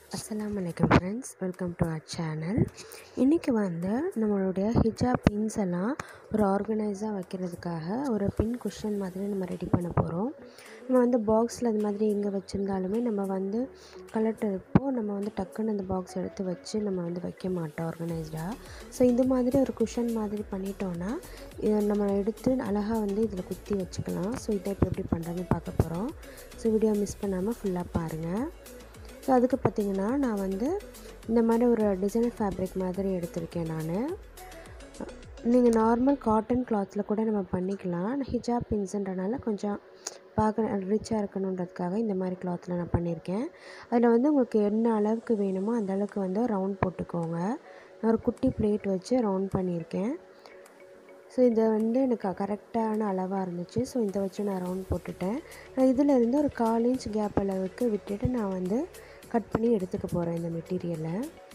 அஸ்ஸலாமு அலைக்கும் friends welcome to our channel இன்றைக்கி வந்து நம்மளுடைய ஹிஜாப் பின்ஸ் எல்லாம் ஒரு ஆர்கனைஸாக வைக்கிறதுக்காக ஒரு பின் குஷன் மாதிரி நம்ம ரெடி பண்ண போகிறோம் நம்ம வந்து பாக்ஸில் அது மாதிரி எங்கே வச்சுருந்தாலுமே நம்ம வந்து கலட்டுறப்போ நம்ம வந்து டக்குன்னு அந்த பாக்ஸ் எடுத்து வச்சு நம்ம வந்து வைக்க மாட்டோம் ஆர்கனைஸ்டாக ஸோ இந்த மாதிரி ஒரு குஷன் மாதிரி பண்ணிட்டோன்னா இதை நம்ம எடுத்து அழகாக வந்து இதில் குத்தி வச்சுக்கலாம் ஸோ இதை இப்போ எப்படி பண்ணுறதுன்னு பார்க்க போகிறோம் ஸோ வீடியோ மிஸ் பண்ணாமல் ஃபுல்லாக பாருங்கள் ஸோ அதுக்கு பார்த்திங்கன்னா நான் வந்து இந்த மாதிரி ஒரு டிசைனர் ஃபேப்ரிக் மாதிரி எடுத்திருக்கேன் நான் நீங்கள் நார்மல் காட்டன் கிளாத்தில் கூட நம்ம பண்ணிக்கலாம் ஹிஜாப் பின்ஸுன்றனால கொஞ்சம் பார்க்க ரிச்சாக இருக்கணுன்றதுக்காக இந்த மாதிரி கிளாத்தில் நான் பண்ணியிருக்கேன் அதில் வந்து உங்களுக்கு என்ன அளவுக்கு வேணுமோ அந்த அளவுக்கு வந்து ரவுண்ட் போட்டுக்கோங்க நான் ஒரு குட்டி பிளேட் வச்சு ரவுண்ட் பண்ணியிருக்கேன் ஸோ இதை வந்து எனக்கு கரெக்டான அளவாக இருந்துச்சு ஸோ இதை வச்சு நான் ரவுண்ட் போட்டுட்டேன் நான் இதில் இருந்து ஒரு கால் இன்ச் கேப் அளவுக்கு விட்டுட்டு நான் வந்து கட் பண்ணி எடுத்துக்க போகிறேன் இந்த மெட்டீரியலை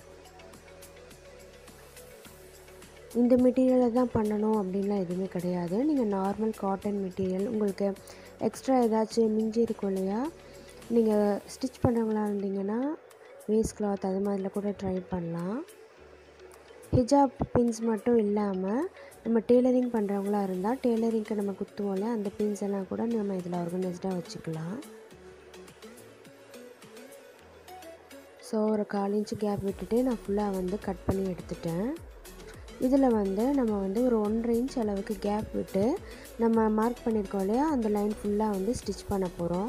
இந்த மெட்டீரியலை தான் பண்ணணும் அப்படின்லாம் எதுவுமே கிடையாது நீங்கள் நார்மல் காட்டன் மெட்டீரியல் உங்களுக்கு எக்ஸ்ட்ரா ஏதாச்சும் மிஞ்சி இருக்கும் இல்லையா நீங்கள் ஸ்டிச் பண்ணுறவங்களா இருந்தீங்கன்னா வேஸ்ட் கிளாத் அது மாதிரில கூட ட்ரை பண்ணலாம் ஹிஜாப் பின்ஸ் மட்டும் இல்லாமல் நம்ம டெய்லரிங் பண்ணுறவங்களா இருந்தால் டெய்லரிங்க்கு நம்ம குத்துவோம்ல அந்த பின்ஸ் எல்லாம் கூட நம்ம இதில் ஆர்கனைஸ்டாக வச்சுக்கலாம் ஸோ ஒரு கால் இன்ச்சு கேப் விட்டுட்டு நான் ஃபுல்லாக வந்து கட் பண்ணி எடுத்துட்டேன் இதில் வந்து நம்ம வந்து ஒரு ஒன்றரை இன்ச் அளவுக்கு கேப் விட்டு நம்ம மார்க் பண்ணியிருக்கோம் இல்லையா அந்த லைன் ஃபுல்லாக வந்து ஸ்டிச் பண்ண போகிறோம்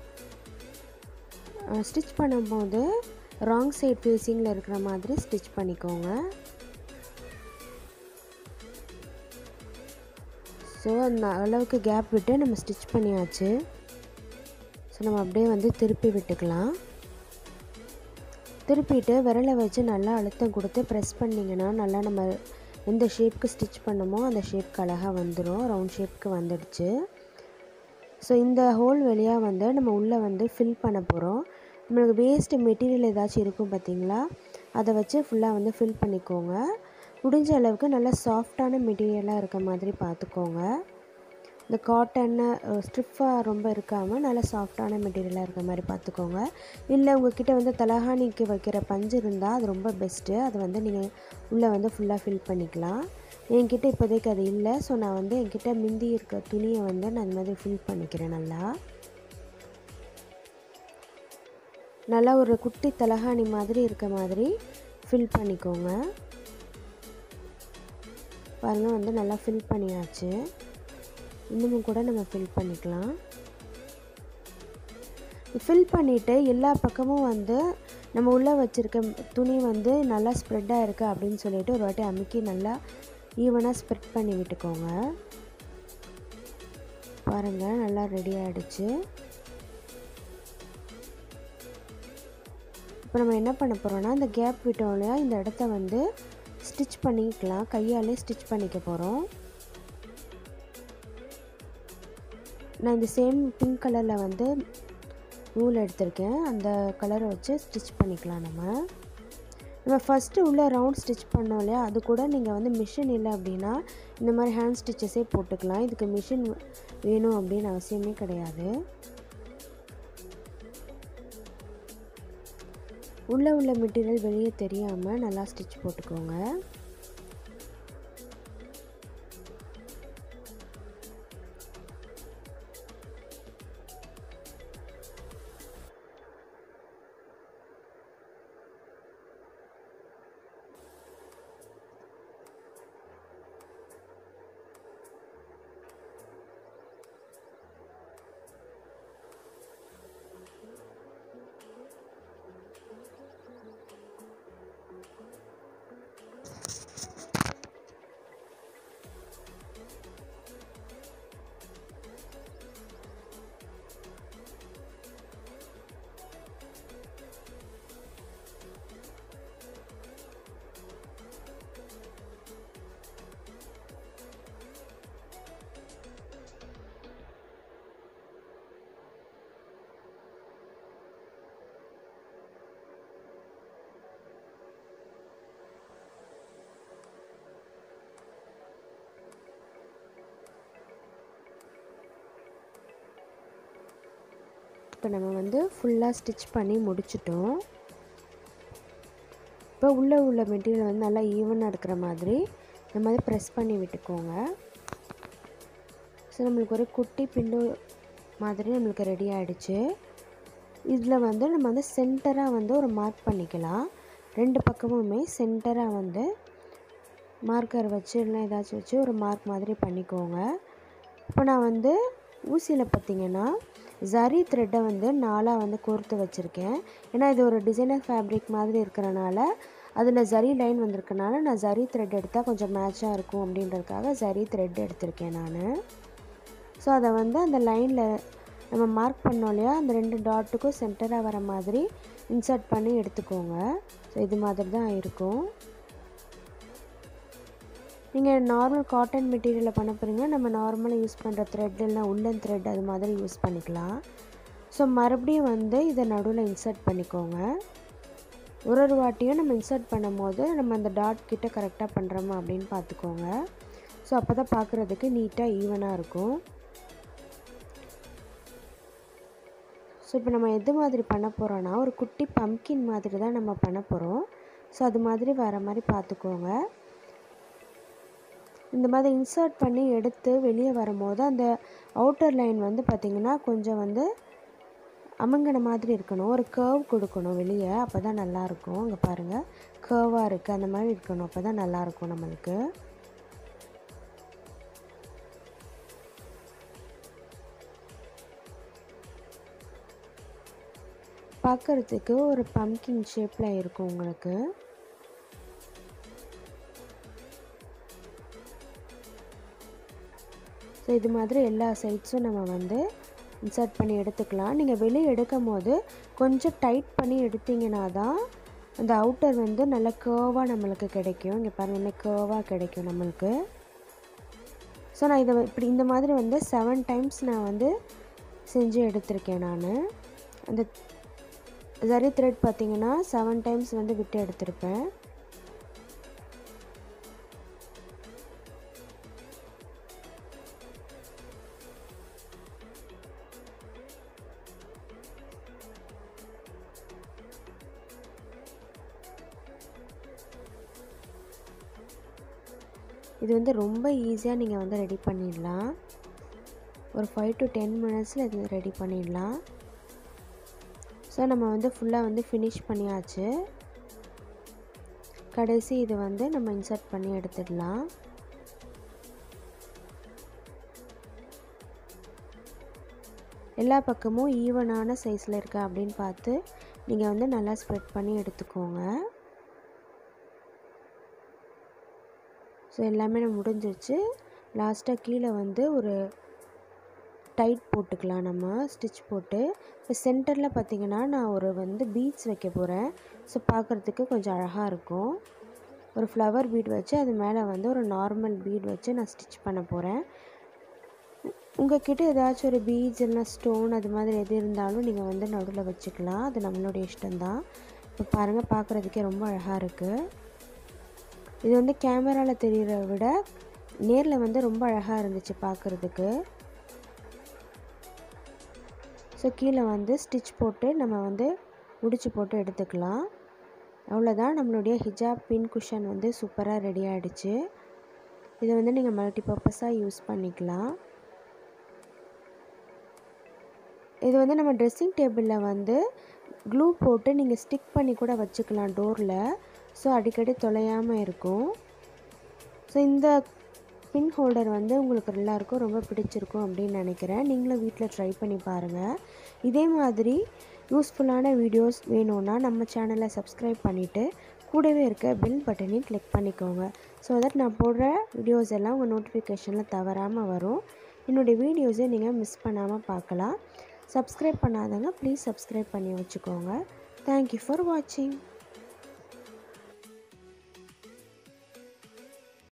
ஸ்டிச் பண்ணும்போது ராங் சைட் ஃபேஸிங்கில் இருக்கிற மாதிரி ஸ்டிச் பண்ணிக்கோங்க ஸோ அந்த அளவுக்கு கேப் விட்டு நம்ம ஸ்டிச் பண்ணியாச்சு ஸோ நம்ம அப்படியே வந்து திருப்பி விட்டுக்கலாம் திருப்பிட்டு விரலை வச்சு நல்லா அழுத்தம் கொடுத்து ப்ரெஸ் பண்ணிங்கன்னா நல்லா நம்ம எந்த ஷேப்க்கு ஸ்டிச் பண்ணமோ அந்த ஷேப்க்கு அழகாக வந்துடும் ரவுண்ட் ஷேப்க்கு வந்துடுச்சு ஸோ இந்த ஹோல் வழியாக வந்து நம்ம உள்ளே வந்து ஃபில் பண்ண போகிறோம் நம்மளுக்கு வேஸ்ட்டு மெட்டீரியல் ஏதாச்சும் இருக்கும் பார்த்தீங்களா அதை வச்சு ஃபுல்லாக வந்து ஃபில் பண்ணிக்கோங்க முடிஞ்ச அளவுக்கு நல்லா சாஃப்டான மெட்டீரியலாக இருக்க மாதிரி பார்த்துக்கோங்க இந்த காட்டன்னு ஸ்ட்ரிஃபாக ரொம்ப இருக்காமல் நல்லா சாஃப்டான மெட்டீரியலாக இருக்க மாதிரி பார்த்துக்கோங்க இல்லை உங்ககிட்ட வந்து தலகாணிக்கு வைக்கிற பஞ்சு இருந்தால் அது ரொம்ப பெஸ்ட்டு அது வந்து நீங்கள் உள்ளே வந்து ஃபுல்லாக ஃபில் பண்ணிக்கலாம் என்கிட்ட இப்போதைக்கு அது இல்லை ஸோ நான் வந்து என்கிட்ட மிந்தி இருக்க துணியை வந்து நான் இந்த மாதிரி ஃபில் பண்ணிக்கிறேன் நல்லா நல்லா ஒரு குட்டி தலகாணி மாதிரி இருக்க மாதிரி ஃபில் பண்ணிக்கோங்க பாருங்கள் வந்து நல்லா ஃபில் பண்ணியாச்சு இன்னமும் கூட நம்ம ஃபில் பண்ணிக்கலாம் ஃபில் பண்ணிவிட்டு எல்லா பக்கமும் வந்து நம்ம உள்ளே வச்சுருக்க துணி வந்து நல்லா ஸ்ப்ரெட்டாக இருக்குது அப்படின்னு சொல்லிட்டு ஒரு வாட்டி அமுக்கி நல்லா ஈவனாக ஸ்ப்ரெட் பண்ணி விட்டுக்கோங்க பாருங்கள் நல்லா ரெடி ஆகிடுச்சு இப்போ நம்ம என்ன பண்ண போகிறோம்னா இந்த கேப் விட்டோம் இல்லையா இந்த இடத்த வந்து ஸ்டிச் பண்ணிக்கலாம் கையாலே ஸ்டிச் பண்ணிக்க போகிறோம் நான் இந்த சேம் பிங்க் கலரில் வந்து நூல் எடுத்திருக்கேன் அந்த கலரை வச்சு ஸ்டிச் பண்ணிக்கலாம் நம்ம நம்ம ஃபஸ்ட்டு உள்ளே ரவுண்ட் ஸ்டிச் பண்ணோம் இல்லையா அது கூட நீங்கள் வந்து மிஷின் இல்லை அப்படின்னா இந்த மாதிரி ஹேண்ட் ஸ்டிச்சஸே போட்டுக்கலாம் இதுக்கு மிஷின் வேணும் அப்படின்னு அவசியமே கிடையாது உள்ளே உள்ள மெட்டீரியல் வெளியே தெரியாமல் நல்லா ஸ்டிச் போட்டுக்கோங்க இப்போ நம்ம வந்து ஃபுல்லாக ஸ்டிச் பண்ணி முடிச்சிட்டோம் இப்போ உள்ளே உள்ள மெட்டீரியல் வந்து நல்லா ஈவனாக இருக்கிற மாதிரி இந்த மாதிரி ப்ரெஸ் பண்ணி விட்டுக்கோங்க ஸோ நம்மளுக்கு ஒரு குட்டி பில்லோ மாதிரி நம்மளுக்கு ரெடி ஆகிடுச்சு இதில் வந்து நம்ம வந்து சென்டராக வந்து ஒரு மார்க் பண்ணிக்கலாம் ரெண்டு பக்கமுமே சென்டராக வந்து மார்க்கர் வச்சு இல்லை ஏதாச்சும் வச்சு ஒரு மார்க் மாதிரி பண்ணிக்கோங்க இப்போ நான் வந்து ஊசியில் பார்த்தீங்கன்னா ஜரி த்ரெட்டை வந்து நாலாக வந்து கோர்த்து வச்சுருக்கேன் ஏன்னா இது ஒரு டிசைனர் ஃபேப்ரிக் மாதிரி இருக்கிறனால அதில் ஜரி லைன் வந்திருக்கனால நான் ஜரி த்ரெட் எடுத்தால் கொஞ்சம் மேட்சாக இருக்கும் அப்படின்றதுக்காக ஜரி த்ரெட் எடுத்திருக்கேன் நான் ஸோ அதை வந்து அந்த லைனில் நம்ம மார்க் பண்ணோம் இல்லையா அந்த ரெண்டு டாட்டுக்கும் சென்டராக வர மாதிரி இன்சர்ட் பண்ணி எடுத்துக்கோங்க ஸோ இது மாதிரி தான் இருக்கும் நீங்கள் நார்மல் காட்டன் மெட்டீரியலில் பண்ண போகிறீங்க நம்ம நார்மலாக யூஸ் பண்ணுற த்ரெட் இல்லை உள்ளன் த்ரெட் அது மாதிரி யூஸ் பண்ணிக்கலாம் ஸோ மறுபடியும் வந்து இதை நடுவில் இன்சர்ட் பண்ணிக்கோங்க ஒரு ஒரு வாட்டியும் நம்ம இன்சர்ட் பண்ணும் போது நம்ம அந்த டாட் கிட்ட கரெக்டாக பண்ணுறோமா அப்படின்னு பார்த்துக்கோங்க ஸோ அப்போ தான் பார்க்குறதுக்கு நீட்டாக ஈவனாக இருக்கும் ஸோ இப்போ நம்ம எது மாதிரி பண்ண போகிறோன்னா ஒரு குட்டி பம்கின் மாதிரி தான் நம்ம பண்ண போகிறோம் ஸோ அது மாதிரி வர மாதிரி பார்த்துக்கோங்க இந்த மாதிரி இன்சர்ட் பண்ணி எடுத்து வெளியே வரும்போது அந்த அவுட்டர் லைன் வந்து பார்த்திங்கன்னா கொஞ்சம் வந்து அமுங்கின மாதிரி இருக்கணும் ஒரு கர்வ் கொடுக்கணும் வெளியே அப்போ தான் நல்லாயிருக்கும் இங்கே பாருங்கள் கர்வாக இருக்குது அந்த மாதிரி இருக்கணும் அப்போ தான் நல்லாயிருக்கும் நம்மளுக்கு பார்க்குறதுக்கு ஒரு பம்கின் ஷேப்பில் இருக்கும் உங்களுக்கு ஸோ இது மாதிரி எல்லா சைட்ஸும் நம்ம வந்து இன்சர்ட் பண்ணி எடுத்துக்கலாம் நீங்கள் வெளியே எடுக்கும் போது கொஞ்சம் டைட் பண்ணி எடுத்தீங்கன்னா தான் அந்த அவுட்டர் வந்து நல்லா கேர்வாக நம்மளுக்கு கிடைக்கும் இங்கே பாருங்கள் என்ன கேர்வாக கிடைக்கும் நம்மளுக்கு ஸோ நான் இதை இப்படி இந்த மாதிரி வந்து செவன் டைம்ஸ் நான் வந்து செஞ்சு எடுத்திருக்கேன் நான் அந்த ஜரி த்ரெட் பார்த்திங்கன்னா செவன் டைம்ஸ் வந்து விட்டு எடுத்திருப்பேன் இது வந்து ரொம்ப ஈஸியாக நீங்கள் வந்து ரெடி பண்ணிடலாம் ஒரு ஃபைவ் டு டென் மினிட்ஸில் இது ரெடி பண்ணிடலாம் ஸோ நம்ம வந்து ஃபுல்லாக வந்து ஃபினிஷ் பண்ணியாச்சு கடைசி இது வந்து நம்ம இன்சர்ட் பண்ணி எடுத்துடலாம் எல்லா பக்கமும் ஈவனான சைஸில் இருக்கா அப்படின்னு பார்த்து நீங்கள் வந்து நல்லா ஸ்ப்ரெட் பண்ணி எடுத்துக்கோங்க ஸோ எல்லாமே நம்ம முடிஞ்சிருச்சு லாஸ்ட்டாக கீழே வந்து ஒரு டைட் போட்டுக்கலாம் நம்ம ஸ்டிச் போட்டு இப்போ சென்டரில் பார்த்திங்கன்னா நான் ஒரு வந்து பீட்ஸ் வைக்க போகிறேன் ஸோ பார்க்குறதுக்கு கொஞ்சம் அழகாக இருக்கும் ஒரு ஃப்ளவர் பீட் வச்சு அது மேலே வந்து ஒரு நார்மல் பீட் வச்சு நான் ஸ்டிச் பண்ண போகிறேன் உங்ககிட்ட ஏதாச்சும் ஒரு பீட்ஸ் இல்லைனா ஸ்டோன் அது மாதிரி எது இருந்தாலும் நீங்கள் வந்து நடுவில் வச்சுக்கலாம் அது நம்மளுடைய இஷ்டம்தான் இப்போ பாருங்கள் பார்க்குறதுக்கே ரொம்ப அழகாக இருக்குது இது வந்து கேமராவில் தெரிகிறத விட நேரில் வந்து ரொம்ப அழகாக இருந்துச்சு பார்க்குறதுக்கு ஸோ கீழே வந்து ஸ்டிச் போட்டு நம்ம வந்து முடிச்சு போட்டு எடுத்துக்கலாம் அவ்வளோதான் நம்மளுடைய ஹிஜாப் பின் குஷன் வந்து சூப்பராக ரெடி ஆகிடுச்சு இதை வந்து நீங்கள் மல்டி பர்பஸாக யூஸ் பண்ணிக்கலாம் இது வந்து நம்ம ட்ரெஸ்ஸிங் டேபிளில் வந்து க்ளூ போட்டு நீங்கள் ஸ்டிக் பண்ணி கூட வச்சுக்கலாம் டோரில் ஸோ அடிக்கடி தொலையாமல் இருக்கும் ஸோ இந்த பின் ஹோல்டர் வந்து உங்களுக்கு எல்லாருக்கும் ரொம்ப பிடிச்சிருக்கும் அப்படின்னு நினைக்கிறேன் நீங்களும் வீட்டில் ட்ரை பண்ணி பாருங்கள் இதே மாதிரி யூஸ்ஃபுல்லான வீடியோஸ் வேணும்னா நம்ம சேனலை சப்ஸ்கிரைப் பண்ணிவிட்டு கூடவே இருக்க பெல் பட்டனையும் கிளிக் பண்ணிக்கோங்க ஸோ தட் நான் போடுற வீடியோஸ் எல்லாம் உங்கள் நோட்டிஃபிகேஷனில் தவறாமல் வரும் என்னுடைய வீடியோஸை நீங்கள் மிஸ் பண்ணாமல் பார்க்கலாம் சப்ஸ்கிரைப் பண்ணாதவங்க ப்ளீஸ் சப்ஸ்கிரைப் பண்ணி வச்சுக்கோங்க தேங்க்யூ ஃபார் வாட்சிங்